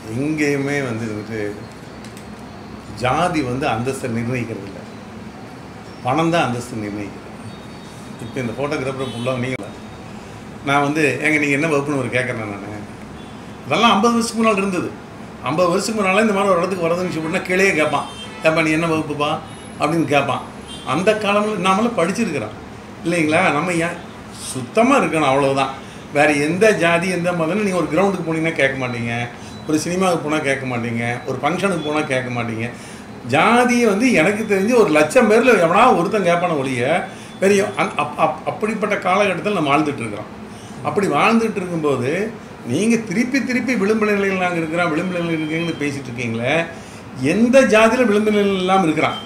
எங்கேயுமே வந்து இது வந்து ஜாதி வந்து அந்தஸ்தை நிர்ணயிக்கிறது இல்லை பணம் தான் அந்தஸ்து நிர்ணயிக்கிறது இப்போ இந்த ஃபோட்டோகிராஃபர் ஃபுல்லாக நீங்களா நான் வந்து ஏங்க நீங்கள் என்ன வகுப்புன்னு ஒரு கேட்குறேன் நான் அதெல்லாம் ஐம்பது வருஷத்துக்கு முன்னால் இருந்தது ஐம்பது வருஷத்துக்கு முன்னால் இந்த மாதிரி ஒரு இடத்துக்கு வரதுன்னு சொன்னா கீழே கேட்பான் ஏப்பா நீ என்ன வகுப்புப்பா அப்படின்னு கேட்பான் அந்த காலத்தில் நாமெல்லாம் படிச்சிருக்கிறோம் இல்லைங்களா நம்ம ஏன் சுத்தமாக இருக்கணும் அவ்வளவுதான் வேறு எந்த ஜாதி எந்த மதம்னு நீங்கள் ஒரு கிரவுண்டுக்கு போனீங்கன்னா கேட்க மாட்டீங்க ஒரு சினிமாவுக்கு போனால் கேட்க மாட்டீங்க ஒரு ஃபங்க்ஷனுக்கு போனால் கேட்க மாட்டீங்க ஜாதியை வந்து எனக்கு தெரிஞ்சு ஒரு லட்சம் பேரில் எவனா ஒருத்தன் கேட்பான ஒழிய பெரிய அந் அப் அப் அப்படிப்பட்ட காலகட்டத்தில் நம்ம வாழ்ந்துட்டு இருக்கிறோம் அப்படி வாழ்ந்துட்டு இருக்கும்போது நீங்கள் திருப்பி திருப்பி விளிம்பு நிலையில் நாங்கள் இருக்கிறோம் விளிம்பு நிலையில் இருக்கீங்கன்னு பேசிட்டு இருக்கீங்களே எந்த ஜாதியில் விளிம்பு நிலையில் இல்லாமல் இருக்கிறான்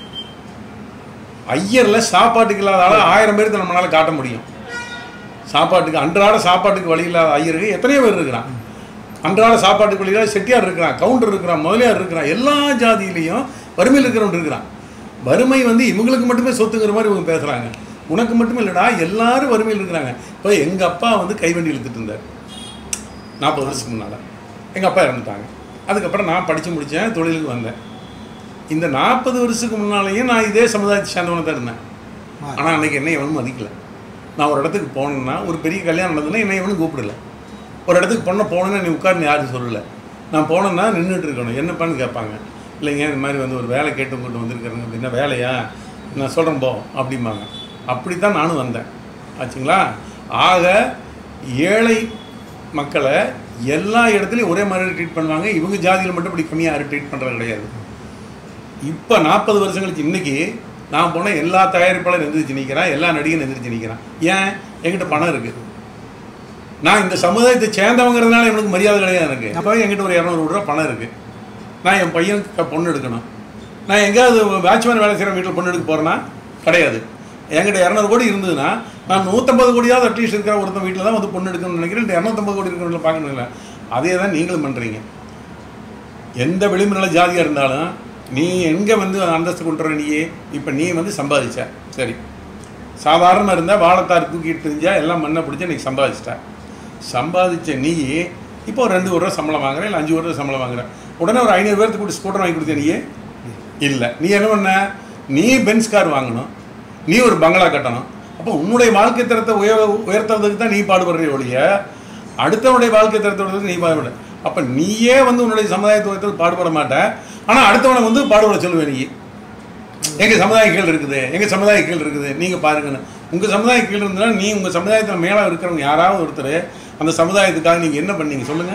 ஐயரில் சாப்பாட்டுக்கு இல்லாத ஆளை ஆயிரம் பேருக்கு நம்மளால காட்ட முடியும் சாப்பாட்டுக்கு அன்றாட சாப்பாட்டுக்கு வழி இல்லாத ஐயருக்கு எத்தனையோ பேர் இருக்கிறான் அன்றாட சாப்பாட்டுக்கு வழி இல்லாத செட்டியார் இருக்கிறான் கவுண்டர் இருக்கிறான் முதலியார் இருக்கிறான் எல்லா ஜாதியிலையும் வறுமையில் இருக்கிறவன் இருக்கிறான் வறுமை வந்து இவங்களுக்கு மட்டுமே சொத்துங்கிற மாதிரி இவங்க பேசுகிறாங்க உனக்கு மட்டுமே இல்லைடா எல்லாரும் வறுமையில் இருக்கிறாங்க இப்போ எங்கள் அப்பா வந்து கைவண்டி இழுத்துட்டு இருந்தார் நாற்பது வருஷத்துக்கு முன்னால் எங்கள் அப்பா இறந்துட்டாங்க அதுக்கப்புறம் நான் படித்து முடித்தேன் தொழிலுக்கு வந்தேன் இந்த நாற்பது வருஷத்துக்கு முன்னாலேயும் நான் இதே சமுதாயத்தை சேர்ந்தவனை தான் இருந்தேன் ஆனால் அன்றைக்கி என்ன எவனும் மதிக்கல நான் ஒரு இடத்துக்கு போனேன்னா ஒரு பெரிய கல்யாணம் நடந்ததுன்னா என்னை எவனும் கூப்பிடல ஒரு இடத்துக்கு பொண்ணை போனேன்னா நீ உட்காருன்னு யாரும் சொல்லலை நான் போனேன்னா நின்றுட்டு இருக்கணும் என்னப்பான்னு கேட்பாங்க இல்லைங்க இந்த மாதிரி வந்து ஒரு வேலை கேட்டு கொண்டு வந்திருக்கிறேங்க அப்படின்னா வேலையா நான் சொல்கிறேன் போ அப்படிம்பாங்க அப்படி தான் நானும் வந்தேன் ஆச்சுங்களா ஆக ஏழை மக்களை எல்லா இடத்துலையும் ஒரே மாதிரி ட்ரீட் பண்ணுவாங்க இவங்க ஜாதியில் மட்டும் இப்படி கம்மியாக யாரும் ட்ரீட் பண்ணுறது கிடையாது இப்போ நாற்பது வருஷம் கழிச்சு இன்னைக்கு நான் போனால் எல்லா தயாரிப்பாளரும் எந்திரிச்சு நிற்கிறான் எல்லா நடிகனும் எந்திரிச்சு நிற்கிறான் ஏன் என்கிட்ட பணம் இருக்குது நான் இந்த சமுதாயத்தை சேர்ந்தவங்கிறதுனால எனக்கு மரியாதை கிடையாது எனக்கு அப்போ என்கிட்ட ஒரு இரநூறு ரூபா பணம் இருக்குது நான் என் பையனுக்கு க- பொண்ணு எடுக்கணும் நான் எங்கேயாவது வாட்ச்மேன் வேலை செய்கிற வீட்டில் பொண்ணு எடுக்க போகிறேன்னா கிடையாது என்கிட்ட இரநூறு கோடி இருந்ததுன்னா நான் நூற்றம்பது கோடியாவது அட்லீஸ்ட் இருக்கிற ஒருத்தன் வீட்டில் தான் வந்து பொண்ணு எடுக்கணும்னு நினைக்கிறேன் இல்லை இரநூத்தம்பது கோடி இருக்கிறவங்கள பார்க்கணும் இல்லை அதே தான் நீங்களும் பண்ணுறீங்க எந்த விளிம்புநிலை ஜாதியாக இருந்தாலும் நீ எங்கே வந்து அந்தஸ்து கொண்டு வர நீயே இப்போ நீ வந்து சம்பாதிச்ச சரி சாதாரணமாக இருந்தால் வாழைத்தார் தூக்கிட்டு தெரிஞ்சா எல்லாம் மண்ணை பிடிச்சி நீ சம்பாதிச்சிட்ட சம்பாதிச்ச நீ இப்போ ஒரு ரெண்டு ஒரு ரூபா சம்பளம் வாங்குற இல்லை அஞ்சு ஒரு ரூபா சம்பளம் வாங்குற உடனே ஒரு ஐநூறு பேர்த்துக்கு கூட்டி ஸ்கூட்டர் வாங்கி கொடுத்த நீயே இல்லை நீ என்ன பண்ண நீ பென்ஸ் கார் வாங்கணும் நீ ஒரு பங்களா கட்டணும் அப்போ உன்னுடைய வாழ்க்கை தரத்தை உயர் உயர்த்துறதுக்கு தான் நீ பாடுபடுற ஒழிய அடுத்தவனுடைய வாழ்க்கை தரத்தை உயர்த்துறதுக்கு நீ பாடுபட அப்போ நீயே வந்து உன்னுடைய சமுதாயத்தை உயர்த்துறதுக்கு பாடுபட மாட்ட ஆனால் அடுத்தவனை வந்து பாடுபட சொல்லுவேன் நீ எங்கள் சமுதாய கீழ் இருக்குது எங்கள் சமுதாய கீழ் இருக்குது நீங்கள் பாருங்கன்னு உங்கள் சமுதாய கீழ் இருந்ததுன்னா நீ உங்கள் சமுதாயத்தில் மேலே இருக்கிறவங்க யாராவது ஒருத்தர் அந்த சமுதாயத்துக்காக நீங்கள் என்ன பண்ணீங்க சொல்லுங்கள்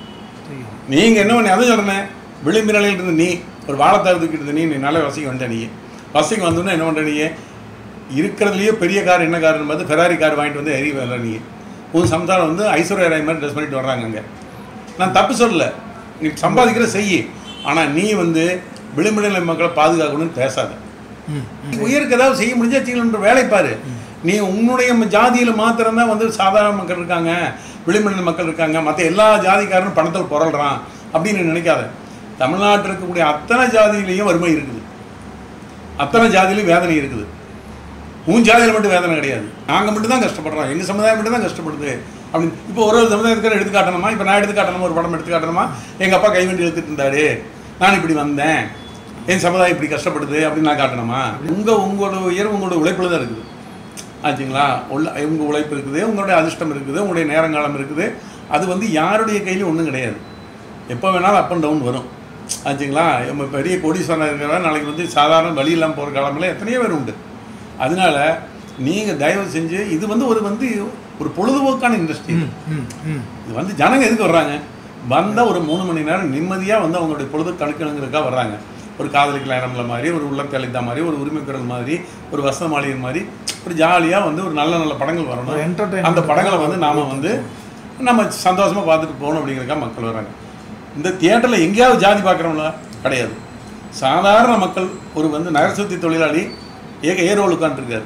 நீங்கள் என்ன பண்ணி அதுவும் சொல்கிறேன் விளிம்பு நிலையில் இருந்து நீ ஒரு வாழைத்தார் தூக்கிட்டு இருந்த நீ நீ நல்ல வசதிக்கு வந்த நீ வசதிக்கு வந்தோன்னா என்ன பண்ணுற நீ இருக்கிறதுலையே பெரிய கார் என்ன கார்னு பார்த்து ஃபெராரி கார் வாங்கிட்டு வந்து எரிய வரல நீ உன் சம்சாரம் வந்து ஐஸ்வர்யா ராய் மாதிரி ட்ரெஸ் பண்ணிட்டு வர்றாங்க அங்கே நான் தப்பு சொல்லல நீ சம்பாதிக்கிற செய் ஆனால் நீ வந்து விளிம்பு நிலை மக்களை பாதுகாக்கணும்னு பேசாத உயிருக்கு ஏதாவது செய்ய முடிஞ்சா செய்யணுன்ற வேலை பாரு நீ உன்னுடைய ஜாதியில் மாத்திரம்தான் வந்து சாதாரண மக்கள் இருக்காங்க விளிம்பு மக்கள் இருக்காங்க மற்ற எல்லா ஜாதிக்காரனும் பணத்தில் புரள்றான் அப்படின்னு நீ நினைக்காத தமிழ்நாட்டில் இருக்கக்கூடிய அத்தனை ஜாதியிலையும் வறுமை இருக்குது அத்தனை ஜாதியிலையும் வேதனை இருக்குது உன் ஜாதியில் மட்டும் வேதனை கிடையாது நாங்கள் மட்டும் தான் கஷ்டப்படுறோம் எங்கள் சமுதாயம் மட்டும் தான் கஷ்டப்படுது அப்படின்னு இப்போ ஒரு ஒரு சமுதாயத்துக்கார எடுத்து காட்டணுமா இப்போ நான் எடுத்து காட்டணுமா ஒரு படம் எடுத்து காட்டணுமா எங்கள் அப்பா கைவண்டி எடுத்துட்டு இருந்தாரு நான் இப்படி வந்தேன் என் சமுதாயம் இப்படி கஷ்டப்படுது அப்படின்னு நான் காட்டணுமா உங்கள் உங்களோட உயர்வு உங்களோட உழைப்பில் தான் இருக்குது ஆச்சுங்களா உள்ள உங்கள் உழைப்பு இருக்குது உங்களுடைய அதிர்ஷ்டம் இருக்குது உங்களுடைய நேரங்காலம் இருக்குது அது வந்து யாருடைய கையிலையும் ஒன்றும் கிடையாது எப்போ வேணாலும் அப் அண்ட் டவுன் வரும் ஆச்சுங்களா நம்ம பெரிய கோடீஸ்வரன் இருக்கிறதா நாளைக்கு வந்து சாதாரண வழி இல்லாமல் போகிற காலங்களில் எத்தனையோ பேர் உண்டு அதனால நீங்கள் தயவு செஞ்சு இது வந்து ஒரு வந்து ஒரு பொழுதுபோக்கான இண்டஸ்ட்ரி இது வந்து ஜனங்க எதுக்கு வர்றாங்க வந்தால் ஒரு மூணு மணி நேரம் நிம்மதியாக வந்து அவங்களுடைய பொழுது கணக்கணுங்கிறதுக்காக வர்றாங்க ஒரு காதலிக்கலாம் இடம்ல மாதிரி ஒரு உள்ளத்தளித்தா மாதிரி ஒரு உரிமை குரல் மாதிரி ஒரு வசந்த மாளிகை மாதிரி ஒரு ஜாலியாக வந்து ஒரு நல்ல நல்ல படங்கள் ஒரு வரணும் entertainment அந்த படங்களை வந்து நாம வந்து நம்ம சந்தோஷமாக பார்த்துட்டு போகணும் அப்படிங்கிறதுக்காக மக்கள் வராங்க இந்த தியேட்டரில் எங்கேயாவது ஜாதி பார்க்குறவங்களா கிடையாது சாதாரண மக்கள் ஒரு வந்து நகரசுத்தி தொழிலாளி ஏக ஏ ரோல் உட்காந்துருக்காரு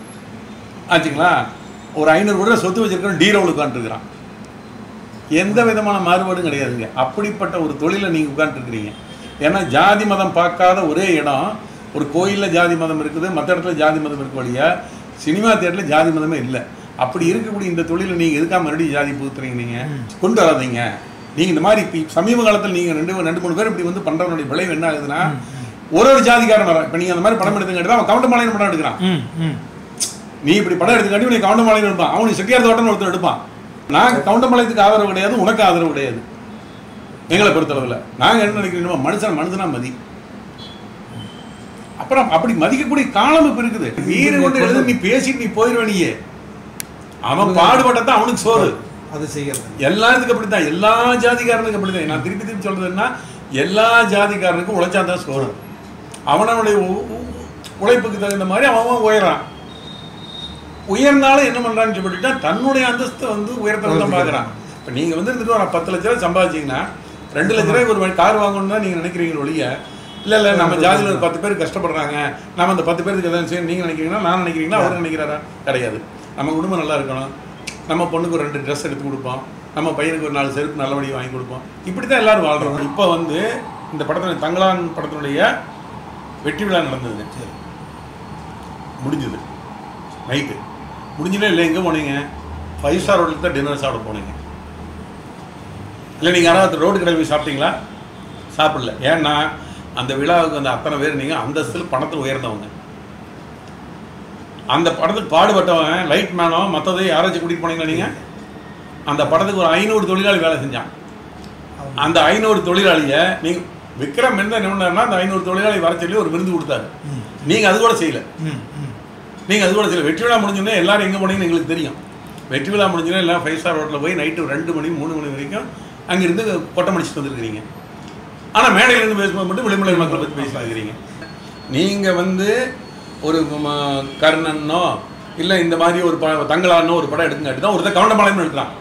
ஆச்சுங்களா ஒரு ஐநூறு கூட சொத்து வச்சிருக்கிற டி ரோல் உட்காந்துருக்கிறான் எந்த விதமான மாறுபாடும் கிடையாதுங்க அப்படிப்பட்ட ஒரு தொழிலை நீங்கள் உட்காந்துருக்கிறீங்க ஏன்னா ஜாதி மதம் பார்க்காத ஒரே இடம் ஒரு கோயிலில் ஜாதி மதம் இருக்குது மற்ற இடத்துல ஜாதி மதம் இருக்கு வழியா சினிமா தியேட்டரில் ஜாதி மதமே இல்லை அப்படி இருக்கக்கூடிய இந்த தொழிலை நீங்கள் எதுக்காக மறுபடியும் ஜாதி புகுத்துறீங்க நீங்கள் கொண்டு வராதீங்க நீங்கள் இந்த மாதிரி இப்போ சமீப காலத்தில் நீங்கள் ரெண்டு ரெண்டு மூணு பேர் இப்படி வந்து பண்ணுறவனுடைய விளைவு என்ன ஆகுதுன்னா ஒரு ஒரு ஜாதிக்காரன் வரான் இப்போ நீங்கள் அந்த மாதிரி படம் எடுத்துக்கிட்டு அவன் கவுண்டமாலைன்னு படம் எடுக்கிறான் ம் ம் நீ இப்படி படம் எடுத்துக்காட்டி நீ கவுண்டமாலையில் எடுப்பான் அவனுக்கு செட்டியார் தோட்டம்னு ஒருத்தர் எடுப்பான் நாங்கள் கவுண்டமாலயத்துக்கு ஆதரவு கிடையாது உனக்கு ஆதரவு கிடையாது எங்களை பொறுத்தளவில் நாங்கள் என்ன நினைக்கிறோம் மனுஷன் மனுஷனா மதி அப்புறம் அப்படி மதிக்கக்கூடிய காலம் இப்ப இருக்குது வீடு கொண்டு எழுது நீ பேசிட்டு நீ போயிடுவ நீயே அவன் பாடுபட்டதான் அவனுக்கு சோறு அது செய்கிறது எல்லாத்துக்கும் அப்படித்தான் எல்லா ஜாதிக்காரனுக்கும் அப்படிதான் நான் திருப்பி திருப்பி சொல்றதுன்னா எல்லா ஜாதிக்காரனுக்கும் உழைச்சாதான் சோறு அவனவனுடைய உ- உ- உழைப்புக்கு தகுந்த மாதிரி அவன் அவன் உயரான் உயர்ந்தாலும் என்ன பண்றான்னு சொல்லிட்டா தன்னுடைய அந்தஸ்தை வந்து உயர்த்த தான் பார்க்கறான் இப்போ நீங்க வந்து இருந்துட்டு ஒரு பத்து லட்ச ரூபாய் சம்பாதிச்சீங்கன்னா ரெண்டு லட்ச ரூபாய்க்கு ஒரு கார் வாங்கணும்னு தான் நீங்க நினைக்கிறீங்க ஒழிய இல்ல இல்ல நம்ம ஜாதியில் ஒரு பத்து பேர் கஷ்டப்படுறாங்க நம்ம அந்த பத்து பேருக்கு எதாவது செய்யணும் நீங்க நினைக்கிறீங்கன்னா நான் நினைக்கிறீங்களா அவர் நினைக்கிறாரா கிடையாது நம்ம குடும்பம் நல்லா இருக்கணும் நம்ம பொண்ணுக்கு ஒரு ரெண்டு ட்ரெஸ் எடுத்து கொடுப்போம் நம்ம பையனுக்கு ஒரு நாலு செருப்பு நல்லபடியாக வாங்கி கொடுப்போம் இப்படி தான் எல்லாரும் வாழ்றோம் இப்போ வந்து இந்த படத்தினுடைய தங்களான் படத்தினுடைய வெற்றி விழா நடந்ததுங்க சரி முடிஞ்சது நைட்டு முடிஞ்சதே இல்லை எங்கே போனீங்க ஃபைவ் ஸ்டார் ஹோட்டலுக்கு தான் டின்னர் சாப்பிட போனீங்க இல்லை நீங்கள் யாராவது ரோடு கடை போய் சாப்பிட்டீங்களா சாப்பிடல ஏன்னா அந்த விழாவுக்கு அந்த அத்தனை பேர் நீங்கள் அந்தஸ்தில் பணத்தில் உயர்ந்தவங்க அந்த படத்துக்கு பாடுபட்டவன் லைட் மேனோ மற்றதை யாராச்சும் கூட்டிகிட்டு போனீங்களா நீங்கள் அந்த படத்துக்கு ஒரு ஐநூறு தொழிலாளி வேலை செஞ்சான் அவங்க அந்த ஐநூறு தொழிலாளியை நீங்கள் விக்ரம் என்ன என்ன பண்ணாருன்னா அந்த ஐநூறு தொழிலாளி வர சொல்லி ஒரு விருது கொடுத்தாரு ம் நீங்கள் அது கூட செய்யல ம் ம் நீங்கள் அது கூட சில வெற்றி விழா முடிஞ்சோடனே எல்லாரும் எங்கே போனீங்கன்னு எங்களுக்கு தெரியும் வெற்றி விழா முடிஞ்சோடனே எல்லாம் ஃபைவ் ஸ்டார் ஹோட்டலில் போய் நைட்டு ரெண்டு மணி மூணு மணி வரைக்கும் அங்கிருந்து கொட்டை மடிச்சுட்டு வந்துருக்கிறீங்க ஆனால் மேடையில் இருந்து பேசும்போது மட்டும் விளிம்புலை மக்களை பற்றி பேசிட்டு இருக்கிறீங்க நீங்கள் வந்து ஒரு ம- கர்ணனோ இல்லை இந்த மாதிரி ஒரு ப தங்களானோ ஒரு படம் எடுக்குங்காட்டி தான் ஒருத்தர் கவுண்டமாலைன்னு எடுக்கிறான்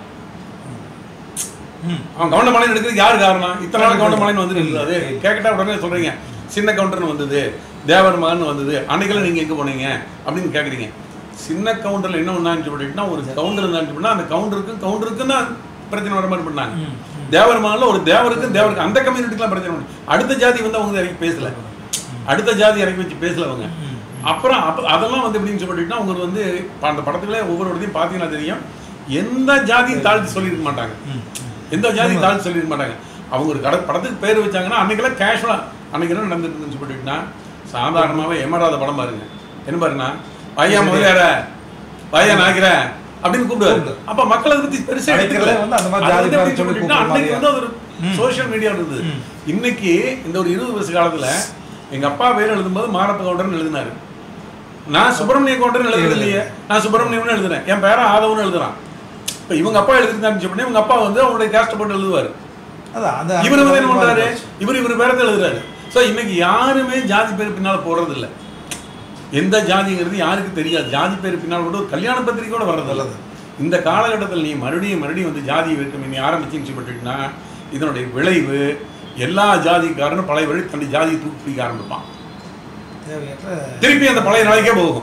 ம் அவன் கவுண்டமாலைன்னு எடுக்கிறதுக்கு யார் காரணம் இத்தனை நாள் கவுண்டமாலைன்னு வந்துட்டு அது கேட்கட்டா உடனே சொல்கிறீங்க சின்ன கவுண்டர்னு வந்தது தேவர் மகன் வந்தது அன்னைக்கெல்லாம் நீங்கள் எங்கே போனீங்க அப்படின்னு கேட்குறீங்க சின்ன கவுண்டரில் என்ன ஒன்றான்னு சொல்லிட்டுனா ஒரு கவுண்டர் இருந்தான்னு சொன்னா அந்த கவுண்டருக்கும் கவுண்டருக்கும் தான் பிரச்சனை வர மாதிரி பண்ணாங்க ம், தேவர் மகனில் ஒரு தேவருக்கும் தேவருக்கு அந்த கம்யூனிட்டிக்கெலாம் பிரச்சனை பண்ணி அடுத்த ஜாதி வந்து அவங்க இறக்கி பேசல அடுத்த ஜாதி இறக்கி வச்சு பேசல அவங்க ம் அப்புறம் அப்போ அதெல்லாம் வந்து எப்படின்னு சொல்லிட்டுனா அவங்க வந்து ப- அந்த படத்துக்குள்ளே ஒவ்வொரு இடத்தையும் பார்த்தீங்கன்னா தெரியும் எந்த ஜாதியும் தாழ்த்தி சொல்லியிருக்க மாட்டாங்க ம் எந்த ஜாதி தாழ்த்தி சொல்லியிருக்க மாட்டாங்க அவங்க ஒரு கட படத்துக்கு பேர் வச்சாங்கன்னா அன்னைக்கெல்லாம் கேஷுவலாக அன்னைக்கு என்ன நடந்துட்டு இருந்துச்சு சொல்லிட்டுனா சாதாரணமாகவே ஏமாறாத படம் பாருங்க என்ன பாருங்கன்னா பையா முதலியார பையா நாய்க்கிற அப்படின்னு கூப்பிடுவாரு அப்ப மக்களை பத்தி பெருசா அழைக்கிறதே எடுத்துக்கல. வந்து அந்த மாதிரி அது ஜாதி வந்து பேரை எப்படி சொல்லி சொல்லிட்டுனா, கூப்பிடுற அன்னைக்கு வந்து அது ஒரு ம். சோஷியல் மீடியா இருந்தது ம். இன்னைக்கு இந்த ஒரு இருபது வருஷ காலத்துல எங்க அப்பா பேர் எழுதும்போது மாரப்ப கவுண்டர்னு எழுதினாரு நான் சுப்பிரமணிய கவுண்டர்னு எழுதுறது இல்லையே நான் சுப்பிரமணியம்னு எழுதுறேன் என் பேரன் ஆதவன்னு எழுதுறான் இப்ப இவங்க அப்பா எழுதிருந்தான்னு சொல்லி இவங்க அப்பா வந்து அவங்களுடைய கேஸ்ட் போட்டு எழுதுவாரு அதான் அந்த இவர் வந்து என்ன பண்றாரு இவர் இவர் பேரத்தை எழுதுறாரு சோ இன்னைக்கு யாருமே ஜாதி பேர் பின்னால போறது இல்ல எந்த ஜாதிங்கிறது யாருக்கு தெரியாது ஜாதி பேர் பின்னால் கூட ஒரு கல்யாண பத்திரிக்கை கூட வர்றது நல்லது. இந்த காலகட்டத்தில் நீ மறுபடியும் மறுபடியும் வந்து ஜாதி வேற்றுமை நீ ஆரம்பிச்சுன்னு சொல்லிட்டுனா இதனுடைய விளைவு எல்லா ஜாதிக்காரனும் பழைய வழி தன்னுடைய ஜாதியை தூக்கி பிடிக்க ஆரம்பிப்பான் தேவையற்ற திருப்பி அந்த பழைய நாளைக்கே போகும்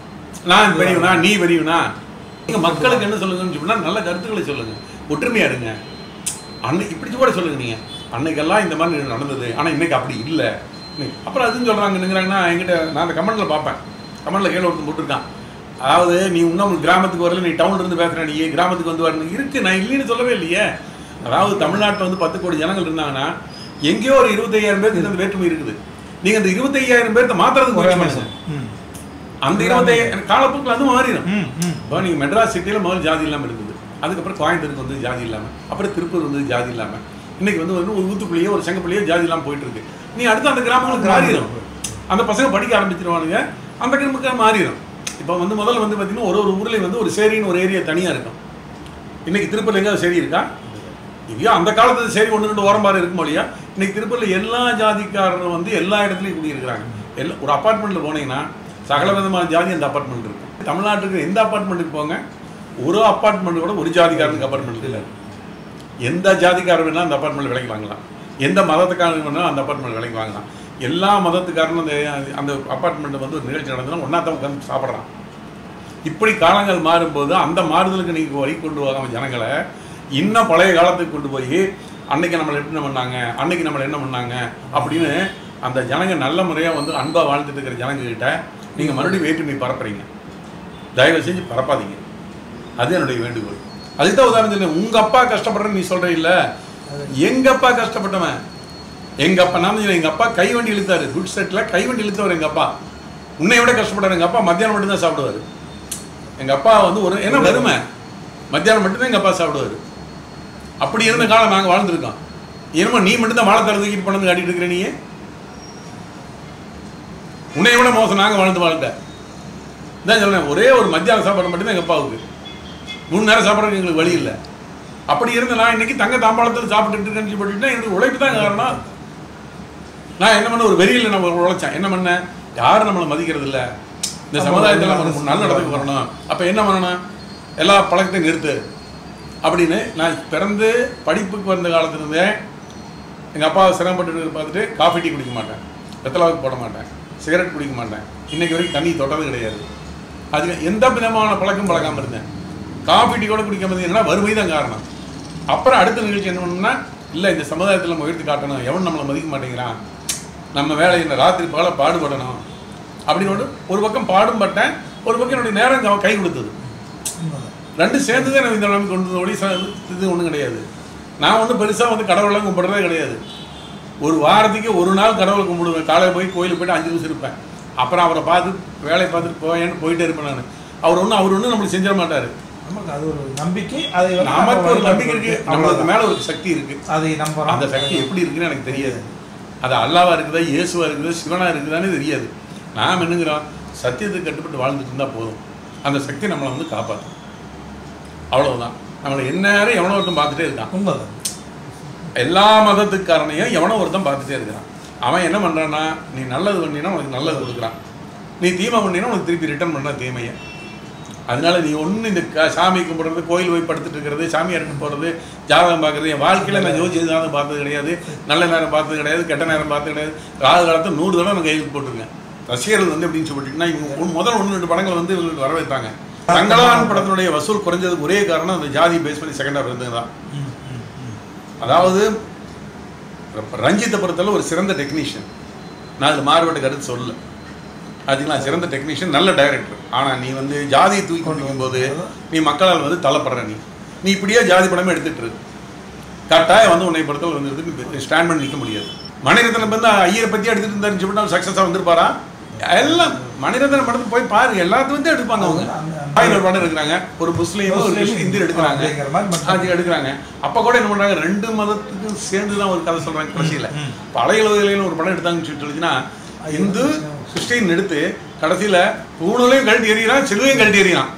நான் பெரியவனா நீ பெரியவனா நீங்க மக்களுக்கு என்ன சொல்லுங்கன்னு சொன்னா நல்ல கருத்துக்களை சொல்லுங்க ஒற்றுமையா இருங்க அன்னைக்கு இப்படி கூட சொல்லுங்க நீங்க அன்னைக்கெல்லாம் இந்த மாதிரி நடந்தது ஆனா இன்னைக்கு அப்படி இல்லை அப்புறம் அதுன்னு சொல்றாங்க என்னங்கிறாங்கன்னா என்கிட்ட நான் அந்த கமெண்ட்ல பார்ப்பேன் கமெண்ட்ல கீழே ஒருத்தன் போட்டிருக்கான் அதாவது நீ இன்னும் கிராமத்துக்கு வரல நீ டவுன்ல இருந்து பேசுற நீ கிராமத்துக்கு வந்து வரணும் இருக்கு நான் இல்லைன்னு சொல்லவே இல்லையே அதாவது தமிழ்நாட்டில் வந்து பத்து கோடி ஜனங்கள் இருந்தாங்கன்னா எங்கேயோ ஒரு இருபத்தையாயிரம் பேருக்கு இந்த வேற்றுமை இருக்குது நீங்க அந்த இருபத்தையாயிரம் பேர்த்த மாத்துறதுக்கு ஒரே முயற்சி மனுஷன் பண்ணுங்க ம் அந்த இருபத்தையாயிரம் காலப்போக்கில் அது மாறிடும் ம் ம் இப்போ நீங்கள் மெட்ராஸ் சிட்டியில் முதல்ல ஜாதி இல்லாமல் இருந்தது அதுக்கப்புறம் கோயம்புத்தூருக்கு வந்து ஜாதி இல்லாமல் அப்புறம் திருப்பூர் வந்து ஜாதி இல்லாமல் இன்னைக்கு வந்து வந்து ஒரு ஊத்துக்குள்ளேயோ ஒரு செங்கப்புள்ளையோ ஜாதி இல்லாமல் போயிட்டு இருக்கு நீ அடுத்து அந்த கிராமங்களுக்கு மாறிடும் அந்த பசங்க படிக்க ஆரம்பிச்சிருவானுங்க அந்த கிராமத்துக்கு மாறிடும் இப்போ வந்து முதல்ல வந்து பார்த்தீங்கன்னா ஒரு ஒரு ஊர்லேயும் வந்து ஒரு சேரின்னு ஒரு ஏரியா தனியாக இருக்கும் இன்னைக்கு திருப்பூர்ல எங்கேயாவது சேரி இருக்கா இல்லையா அந்த காலத்துல சேரி ஒன்று ரெண்டு ஓரம்பாரு இருக்கும் இல்லையா இன்னைக்கு திருப்பூர்ல எல்லா ஜாதிக்காரரும் வந்து எல்லா இடத்துலையும் குடியிருக்கிறாங்க எல்லா ஒரு அப்பார்ட்மெண்ட்ல போனீங்கன்னா சகல விதமான ஜாதி அந்த அப்பார்ட்மெண்ட் இருக்கும் தமிழ்நாட்டுக்கு எந்த அப்பார்ட்மெண்ட்டுக்கு போங்க ஒரு அப்பார்ட்மெண்ட் கூட ஒரு ஜாதிக்காரனுக்கு அப்பார்ட்மெண்ட் இல்லை எந்த ஜாதிக்காரர் வேணாலும் அந்த அப்பார்ட்மெண்ட் விலைக்கு வாங்கலாம் எந்த மதத்துக்காரன் வேணாலும் அந்த அப்பார்ட்மெண்ட் விலைக்கு வாங்கலாம் எல்லா மதத்துக்காரனும் அந்த அந்த அப்பார்ட்மெண்ட் வந்து ஒரு நிகழ்ச்சி நடந்ததுன்னா ஒன்றா தான் உட்காந்து சாப்பிட்றான் இப்படி காலங்கள் மாறும்போது அந்த மாறுதலுக்கு நீங்கள் வழி கொண்டு வராம ஜனங்களை இன்னும் பழைய காலத்துக்கு கொண்டு போய் அன்னைக்கு நம்மளை என்ன பண்ணாங்க அன்னைக்கு நம்மளை என்ன பண்ணாங்க அப்படின்னு அந்த ஜனங்க நல்ல முறையாக வந்து அன்பாக வாழ்ந்துட்டு இருக்கிற ஜனங்க கிட்ட நீங்கள் மறுபடியும் வேற்றுமை பரப்புறீங்க தயவு செஞ்சு பரப்பாதீங்க அது என்னுடைய வேண்டுகோள் அதுக்கு தான் உதாரணம் சொன்னேன் உங்கள் அப்பா கஷ்டப்படுறேன்னு நீ சொல்கிற இல்லை எங்க அப்பா கஷ்டப்பட்டவன் எங்க அப்பா நான் தான் எங்க அப்பா கை வண்டி இழுத்தாரு குட் செட்ல கை வண்டி இழுத்தவர் எங்க அப்பா உன்னை விட கஷ்டப்பட்டாரு எங்க அப்பா மத்தியானம் மட்டும் தான் சாப்பிடுவாரு எங்க அப்பா வந்து ஒரு என்ன வறுமை மத்தியானம் மட்டும்தான் எங்க அப்பா சாப்பிடுவாரு அப்படி இருந்த காலம் நாங்க வாழ்ந்திருக்கோம் என்னமோ நீ மட்டும் தான் வாழைத்தலை தூக்கிட்டு பண்ணது காட்டிட்டு இருக்கிற நீ உன்னை விட மோசம் நாங்க வாழ்ந்து வாழ்ந்த இதான் சொல்றேன் ஒரே ஒரு மத்தியான சாப்பாடு மட்டும்தான் எங்க அப்பாவுக்கு மூணு நேரம் சாப்பிட்றதுக்கு எங்களுக்கு வழி இல்லை அப்படி இருந்த நான் இன்னைக்கு தங்க தாம்பாளத்தில் சாப்பிட்டுட்டு இருக்கேன்னு சொல்லிட்டு எனக்கு உழைப்பு தான் காரணம் நான் என்ன பண்ண ஒரு வெறியில் நம்ம உழைச்சேன் என்ன பண்ணேன் யாரும் நம்மளை மதிக்கிறது இல்ல இந்த சமுதாயத்தில் நம்ம ஒரு நல்ல இடத்துக்கு வரணும் அப்போ என்ன பண்ணணும் எல்லா பழக்கத்தையும் நிறுத்து அப்படின்னு நான் பிறந்து படிப்புக்கு வந்த காலத்துலேருந்தே எங்கள் அப்பா சிரமப்பட்டு இருக்கிறத பார்த்துட்டு காஃபி டீ குடிக்க மாட்டேன் வெத்தலாவுக்கு போட மாட்டேன் சிகரெட் குடிக்க மாட்டேன் இன்னைக்கு வரைக்கும் தண்ணி தொட்டது கிடையாது அது எந்த விதமான பழக்கம் பழக்காம இருந்தேன் காஃபி டீ கூட குடிக்காம இருந்தீங்கன்னா வறுமை தான் காரணம் அப்புறம் அடுத்த நிகழ்ச்சி என்ன பண்ணணும்னா இல்லை இந்த சமுதாயத்தில் நம்ம உயர்த்தி காட்டணும் எவன் நம்மளை மதிக்க மாட்டேங்கிறான் நம்ம வேலை இந்த ராத்திரி பகல பாடுபடணும் அப்படின்னு ஒரு- ஒரு பக்கம் பாடும் பட்டேன் ஒரு பக்கம் என்னுடைய நேரம் க- கை கொடுத்தது உண்மைதான். ரெண்டு சேர்ந்து தான் எனக்கு இந்த நிலைமைக்கு கொண்டு வந்த ஒளி இது ஒன்றும் கிடையாது நான் வந்து பெருசாக வந்து கடவுளெல்லாம் கும்பிடுறதே கிடையாது ஒரு வாரத்துக்கு ஒரு நாள் கடவுளை கும்பிடுவேன் காலையில் போய் கோயிலுக்கு போயிட்டு அஞ்சு நிமிஷம் இருப்பேன் அப்புறம் அவரை பார்த்து வேலையை பார்த்துட்டு போயேன்னு போயிட்டே இருப்பேன் நான் அவர் ஒன்றும் அவர் ஒன்றும் நம்மளுக்கு செஞ்சிட மாட்டார் நமக்கு அது ஒரு நம்பிக்கை அதை வந்து நமக்கு நம்ம ஒரு நம்பிக்கை இருக்கு நம்மளுக்கு அவ்வளவுதான். மேல ஒரு சக்தி இருக்கு அதை நம்புறோம் அந்த சக்தி எப்படி இருக்குன்னு எனக்கு தெரியாது அது அல்லாவா இருக்குதா இயேசுவா இருக்குதா சிவனா இருக்குதான்னு தெரியாது நாம் என்னங்கிறோம் சத்தியத்துக்கு கட்டுப்பட்டு வாழ்ந்துட்டு இருந்தா போதும் அந்த சக்தி நம்மளை வந்து காப்பாற்றும் அவ்வளவுதான் நம்மளை எந்நேரம் எவனோ ஒருத்தன் பார்த்துட்டே இருக்கான் உண்மைதான் எல்லா மதத்துக்காரனையும் எவனோ ஒருத்தன் பார்த்துட்டே இருக்கிறான் அவன் என்ன பண்றான்னா நீ நல்லது பண்ணினா உனக்கு நல்லது கொடுக்குறான் நீ தீமை பண்ணினா உனக்கு திருப்பி ரிட்டர்ன் பண்ண தீமையை அதனால நீ ஒன்று இந்த க- சாமி கும்பிடுறது கோயில் போய் படுத்துட்டு இருக்கிறது சாமியாருக்கு போகிறது ஜாதகம் பார்க்கறது என் வாழ்க்கையில் நான் ஜோதி ஜாதகம் பார்த்தது கிடையாது நல்ல நேரம் பார்த்தது கிடையாது கெட்ட நேரம் பார்த்தது கிடையாது ராகு காலத்தை நூறு தடவை நான் கையில் போட்டிருக்கேன் ரசிகர்கள் வந்து எப்படின்னு சொல்லிட்டுனா இவங்க ஒண்ணு- முதல் ஒன்று ரெண்டு படங்கள் வந்து இவங்களுக்கு வர வைத்தாங்க தங்களான் படத்தினுடைய வசூல் குறைஞ்சதுக்கு ஒரே காரணம் அந்த ஜாதி பேஸ் பண்ணி செகண்ட் ஹாஃப் இருந்தது தான் ம், ம், ம். அதாவது ர- ரஞ்சித்தை பொறுத்தளவு ஒரு சிறந்த டெக்னீஷியன் நான் அதில் மாறுபட்ட கருத்து சொல்லல அதுக்கெல்லாம் சிறந்த டெக்னீஷியன் நல்ல டைரக்டர் ஆனால் நீ வந்து ஜாதியை தூக்கி கொண்டு போது நீ மக்களால் வந்து தள்ளப்படுற நீ நீ இப்படியே ஜாதி படமே எடுத்துட்டு இரு. கட்டாயம் வந்து உன்னை பொறுத்தவரை வந்து நீ ஸ்டாண்ட் பண்ணி நிற்க முடியாது மணிரத்னம் வந்து ஐயரை பற்றி எடுத்துட்டு இருந்தாருன்னு சொல்லிட்டு சக்ஸஸாக வந்திருப்பாரா எல்லாம் மணிரத்னம் படத்துக்கு போய் பாரு எல்லாத்தையும் வந்து எடுப்பாங்க அவங்க அந்த- அந்த- ஆயிரம் படம் எடுக்கிறாங்க ஒரு முஸ்லீம் ஒரு முஸ்லீம், கிறிஸ்டின் இந்தியர் எடுக்கிறாங்க அப்படிங்கிற மாதிரி மட்டும். அது எடுக்கிறாங்க அப்ப கூட என்ன பண்றாங்க ரெண்டு மதத்துக்கும் சேர்ந்து தான் ஒரு கதை சொல்றாங்க கடைசியில ம். பழைய உலகிலேன்னு ஒரு படம் எடுத்தாங்கன்னு சொல்லி சொல்லிச்சுன்னா இந்து கிறிஸ்டின் எடுத்து கடைசியில பூணூலையும் கழட்டி எறிகிறான் சிலுவையும் கழட்டி எறிகிறான்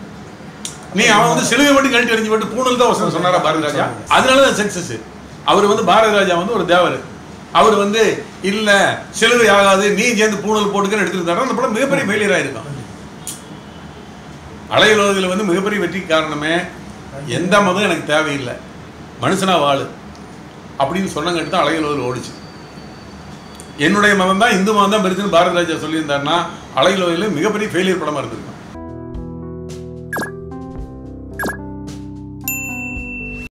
நீ அவன் வந்து சிலுவை மட்டும் கழட்டி எறிஞ்சு போட்டு பூணூல் தான் வசனம் சொன்னாரா பாரதி ராஜா அதனால தான் சக்சஸ் அவர் வந்து பாரதி ராஜா வந்து ஒரு தேவர் அவர் வந்து இல்ல சிலுவை ஆகாது நீ சேர்ந்து பூணூல் போட்டுக்கன்னு எடுத்துருந்தாரு அந்த படம் மிகப்பெரிய ஃபெயிலியர் ஆயிருக்கும் அலையுலகத்தில் வந்து மிகப்பெரிய வெற்றிக்கு காரணமே எந்த மதம் எனக்கு தேவையில்லை மனுஷனா வாழு அப்படின்னு சொன்னங்காட்டி தான் அலையுலகில் ஓடிச்சு என்னுடைய மதம் தான் இந்து மதம் தான் பெருசுன்னு பாரதி ராஜா சொல்லியிருந்தாருன்னா அலையுலகில் மிகப்பெரிய ஃபெயிலியர் படமா இருந்திருக்கும்